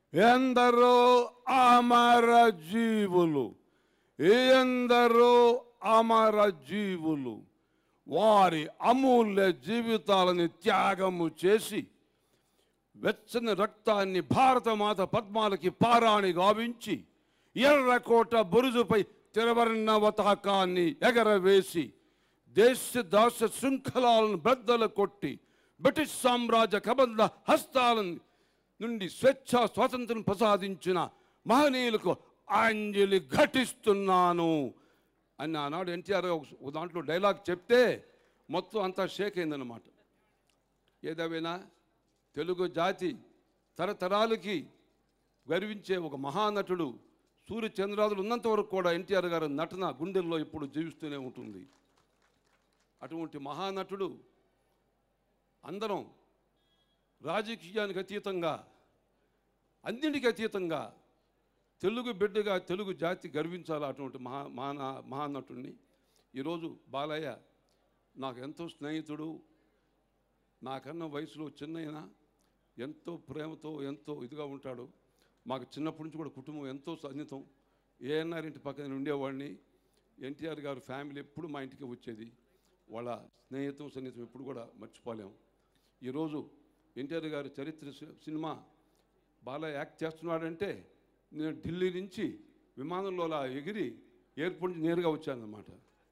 ఎందరో అమర జీవులు ఎందరో అమర జీవులు వారి అమూల్య జీవితాలని త్యాగము చేసి వెచ్చని రక్తాన్ని భారతమాత పద్మాలకి పారాణి గావించి ఎర్రకోట బురుజుపై తిరవర్ణ పతాకాన్ని ఎగరవేసి దేశ దాస శృంఖలాలను బద్దలు కొట్టి బ్రిటిష్ సామ్రాజ్య కబంధ హస్తాలను నుండి స్వేచ్ఛ స్వాతంత్రం ప్రసాదించిన మహనీయులకు అంజలి ఘటిస్తున్నాను అని ఆనాడు ఎన్టీఆర్ ఒక దాంట్లో డైలాగ్ చెప్తే మొత్తం అంతా షేక్ అయిందన్నమాట ఏదేమైనా తెలుగు జాతి తరతరాలకి గర్వించే ఒక మహానటుడు సూర్య చంద్రాదులు ఉన్నంత వరకు కూడా ఎన్టీఆర్ గారి నటన గుండెల్లో ఇప్పుడు జీవిస్తూనే ఉంటుంది అటువంటి మహానటుడు అందరం రాజకీయానికి అతీతంగా అన్నింటికి అతీతంగా తెలుగు బిడ్డగా తెలుగు జాతి గర్వించాలి అటువంటి మహా మహా మహానటుడిని ఈరోజు బాలయ్య నాకు ఎంతో స్నేహితుడు నాకన్నా వయసులో చిన్నైనా ఎంతో ప్రేమతో ఎంతో ఇదిగా ఉంటాడు మాకు చిన్నప్పటి నుంచి కూడా కుటుంబం ఎంతో సన్నిహితం ఏఎన్ఆర్ ఇంటి పక్కన ఉండేవాడిని ఎన్టీఆర్ గారు ఫ్యామిలీ ఎప్పుడు మా ఇంటికి వచ్చేది వాళ్ళ స్నేహితం సన్నిహితం ఎప్పుడు కూడా మర్చిపోలేం ఈరోజు ఎన్టీఆర్ గారి చరిత్ర సి- సినిమా బాగా యాక్ట్ చేస్తున్నాడంటే నేను ఢిల్లీ నుంచి విమానంలో అలా ఎగిరి ఎయిర్పోర్ట్ నుంచి నేరుగా వచ్చానన్నమాట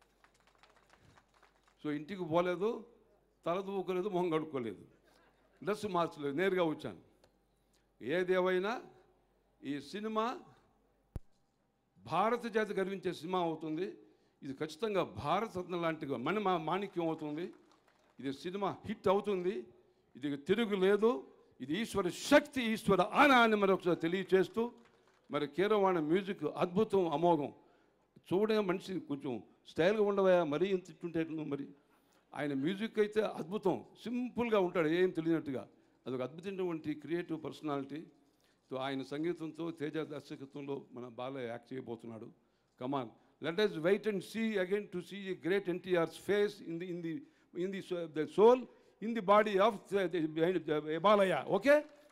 సో ఇంటికి పోలేదు తల దూకోలేదు మొహం కడుక్కోలేదు డ్రెస్ మార్చలేదు నేరుగా వచ్చాను ఏదేమైనా ఈ సినిమా భారత జాతి గర్వించే సినిమా అవుతుంది ఇది ఖచ్చితంగా భారతరత్న లాంటి మన మా మాణిక్యం అవుతుంది ఇది సినిమా హిట్ అవుతుంది ఇది తిరుగు లేదు ఇది ఈశ్వర శక్తి ఈశ్వర ఆనాన్ని మరొకసారి తెలియచేస్తూ మరి కీరవాణి మ్యూజిక్ అద్భుతం అమోఘం చూడే మనిషి కొంచెం స్టైల్గా ఉండవా మరీ ఇంత ఇట్టుంటే ఎట్లా మరి ఆయన మ్యూజిక్ అయితే అద్భుతం సింపుల్గా ఉంటాడు ఏం తెలియనట్టుగా అదొక అద్భుతమైనటువంటి క్రియేటివ్ పర్సనాలిటీ సో ఆయన సంగీతంతో తేజ దర్శకత్వంలో మన బాల యాక్ట్ చేయబోతున్నాడు come on let us wait and see again to see a great NTR's face in the in the in the the soul in the body of Balayya okay